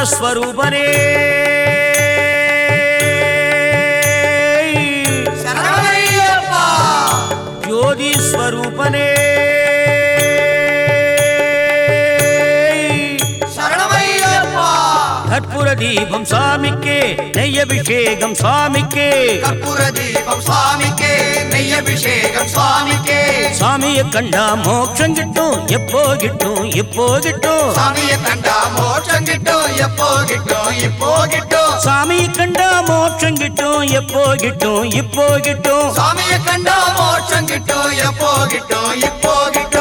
ஸ்வரூபனே சரணமையப்பா ஜோதி ஸ்வரூபனே சரணமையப்பா கற்பூர தீபம் சாமிக்கே நெய்யபிஷேகம் சாமிக்கே கற்பூர தீபம் சுவாமிக்கே நெய்யபிஷேகம் சுவாமிக்கே சாமியை கண்டா மோட்சம் கிட்டும் எப்போ கிட்டும் எப்போ கிட்டும் சாமியை கண்டா மோட்சம் கிட்டும் எப்போ கிட்டும் இப்போ கிட்டும் சாமியை கண்டா மோட்சம் கிட்டும் எப்போ கிட்டும் இப்போ கிட்டும் சாமியை கண்டா மோட்சம் கிட்டும் எப்போ கிட்டும் இப்போ கிட்டும்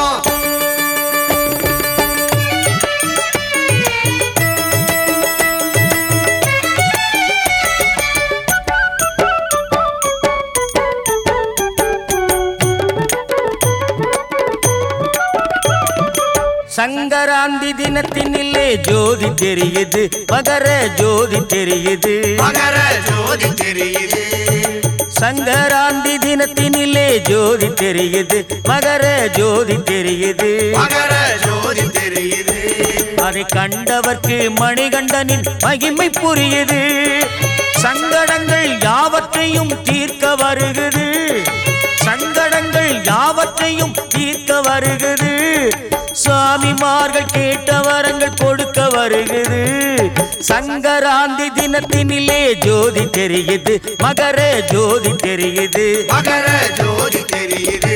சங்கராந்தி தினத்தினிலே ஜோதி தெரியுது மகர ஜோதி தெரியுது மகர ஜோதி தெரியுது சங்கராந்தி தினத்தினிலே ஜோதி தெரியுது மகர ஜோதி தெரியுது மகர ஜோதி தெரியுது அதை கண்டவர்க்கு மணிகண்டனின் மகிமை புரியுது சங்கடங்கள் யாவற்றையும் தீர்க்க வருகுது சங்கடங்கள் யாவற்றையும் தீர்க்க வருகுது சாமிமார்கள் கேட்ட வரங்கள் கொடுக்க வருகுது சங்கராந்தி தினத்தினிலே ஜோதி தெரியுது மகர ஜோதி தெரியுது மகர ஜோதி தெரியுது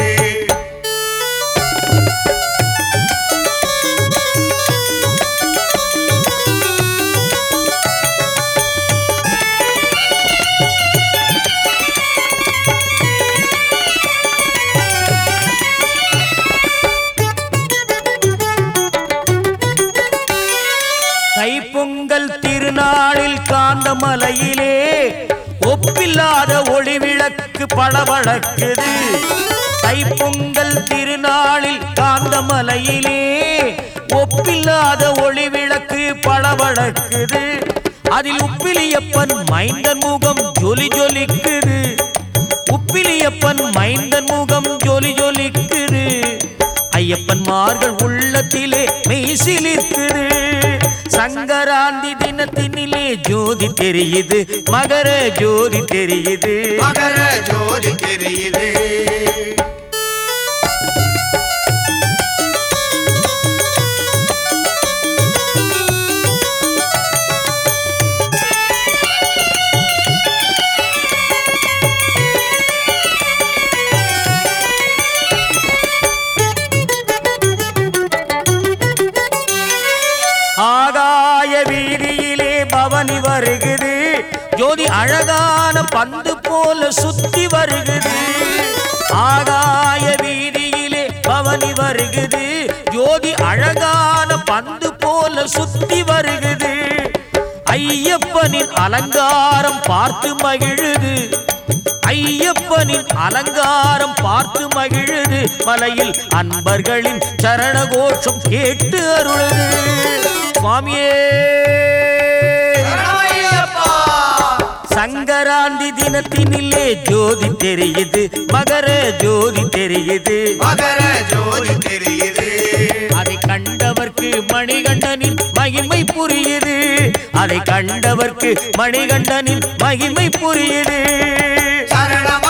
தைப்பொங்கல் திருநாளில் காந்தமலையிலே ஒப்பில்லாத ஒளி விளக்கு பளபளக்குது தைப்பொங்கல் திருநாளில் காந்தமலையிலே ஒப்பில்லாத ஒளி விளக்கு பளபளக்குது அதில் உப்பிலியப்பன் மைந்தன் முகம் ஜொலி ஜொலிக்குது உப்பிலியப்பன் மைந்தன் முகம் ஜொலி ஜொலிக்குது ஐயப்பன்மார்கள் உள்ளத்திலே மெய்சிலிருக்குது சங்கராந்தி தினத்தினிலே ஜோதி தெரியுது மகர ஜோதி தெரியுது மகர ஜோதி தெரியுது ஆகாய வீதியிலே பவனி வருகுது ஜோதி அழகான பந்து போல சுத்தி வருகுது ஆகாய வீதியிலே பவனி வருகுது ஜோதி அழகான பந்து போல சுத்தி வருகுது ஐயப்பனின் அலங்காரம் பார்த்து மகிழுது ஐயப்பனின் அலங்காரம் பார்த்து மகிழுது மலையில் அன்பர்களின் சரண கோஷம் கேட்டு அருளுது சுவாமியே சரணமையப்பா சங்கராந்தி தினத்தினிலே ஜோதி தெரியுது மகர ஜோதி தெரியுது மகர ஜோதி தெரியுது அதை கண்டவர்க்கு மணிகண்டனின் மகிமை புரியுது அதை கண்டவர்க்கு மணிகண்டனின் மகிமை புரியுது சரணம